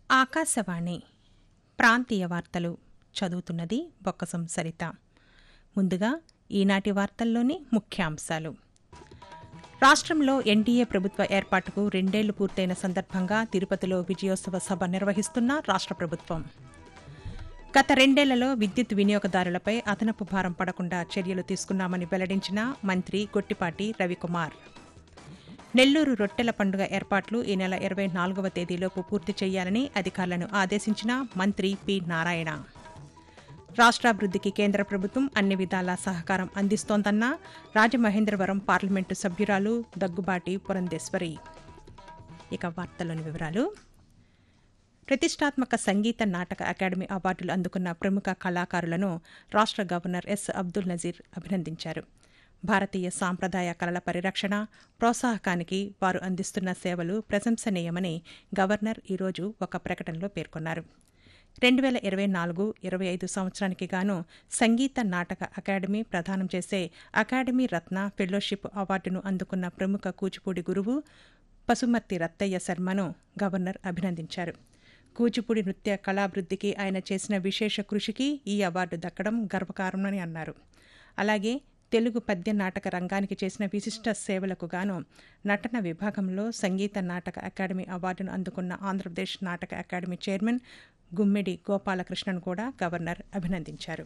ఆకాశవాణి ప్రాంతీయ వార్తలు చదువుతున్నది బొక్కసం సరిత ముందుగా ఈనాటి వార్తల్లోని ముఖ్యాంశాలు రాష్ట్రంలో ఎన్డీఏ ప్రభుత్వ ఏర్పాటుకు రెండేళ్లు పూర్తయిన సందర్భంగా తిరుపతిలో విజయోత్సవ సభ నిర్వహిస్తున్న రాష్ట్ర ప్రభుత్వం గత రెండేళ్లలో విద్యుత్ వినియోగదారులపై అదనపు భారం పడకుండా చర్యలు తీసుకున్నామని వెల్లడించిన మంత్రి గొట్టిపాటి రవికుమార్ నెల్లూరు రొట్టెల పండుగ ఏర్పాట్లు ఈ నెల ఇరవై నాలుగవ తేదీలోపు పూర్తి చేయాలని అధికారులను ఆదేశించిన మంత్రి పి నారాయణ రాష్ట్రాభివృద్ధికి కేంద్ర ప్రభుత్వం అన్ని విధాలా సహకారం అందిస్తోందన్న రాజమహేంద్రవరం పార్లమెంటు సభ్యురాలు దగ్గుబాటి పురంధేశ్వరి ఇక వార్తల్లోని వివరాలు ప్రతిష్టాత్మక సంగీత నాటక అకాడమీ అవార్డులు అందుకున్న ప్రముఖ కళాకారులను రాష్ట్ర గవర్నర్ ఎస్ అబ్దుల్ నజీర్ అభినందించారు భారతీయ సాంప్రదాయ కళల పరిరక్షణ ప్రోత్సాహకానికి వారు అందిస్తున్న సేవలు ప్రశంసనీయమని గవర్నర్ ఈరోజు ఒక ప్రకటనలో పేర్కొన్నారు రెండు వేల ఇరవై నాలుగు ఇరవై ఐదు సంవత్సరానికి గాను సంగీత నాటక అకాడమీ ప్రదానం చేసే అకాడమీ రత్న ఫెలోషిప్ అవార్డును అందుకున్న ప్రముఖ కూచిపూడి గురువు పసుమర్తి రత్తయ్య శర్మను గవర్నర్ అభినందించారు కూచిపూడి నృత్య కళాభివృద్ధికి ఆయన చేసిన విశేష కృషికి ఈ అవార్డు దక్కడం గర్వకారణమని అన్నారు అలాగే తెలుగు పద్య నాటక రంగానికి చేసిన విశిష్ట సేవలకు గాను నటన విభాగంలో సంగీత నాటక అకాడమీ అవార్డును అందుకున్న ఆంధ్రప్రదేశ్ నాటక అకాడమీ చైర్మన్ గుమ్మిడి గోపాలకృష్ణన్ కూడా గవర్నర్ అభినందించారు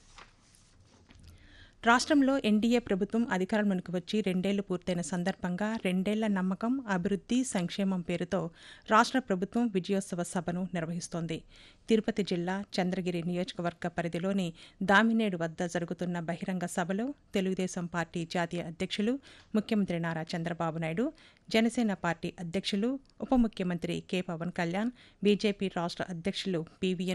రాష్ట్రంలో ఎన్డీఏ ప్రభుత్వం అధికారంలోకి వచ్చి రెండేళ్లు పూర్తయిన సందర్భంగా రెండేళ్ల నమ్మకం అభివృద్ధి సంక్షేమం పేరుతో రాష్ట్ర ప్రభుత్వం విజయోత్సవ సభను నిర్వహిస్తోంది తిరుపతి జిల్లా చంద్రగిరి నియోజకవర్గ పరిధిలోని దామినేడు వద్ద జరుగుతున్న బహిరంగ సభలో తెలుగుదేశం పార్టీ జాతీయ అధ్యక్షులు ముఖ్యమంత్రి నారా చంద్రబాబు నాయుడు జనసేన పార్టీ అధ్యక్షులు ఉప ముఖ్యమంత్రి కె పవన్ కళ్యాణ్ బీజేపీ రాష్ట్ర అధ్యక్షులు పీవీఎన్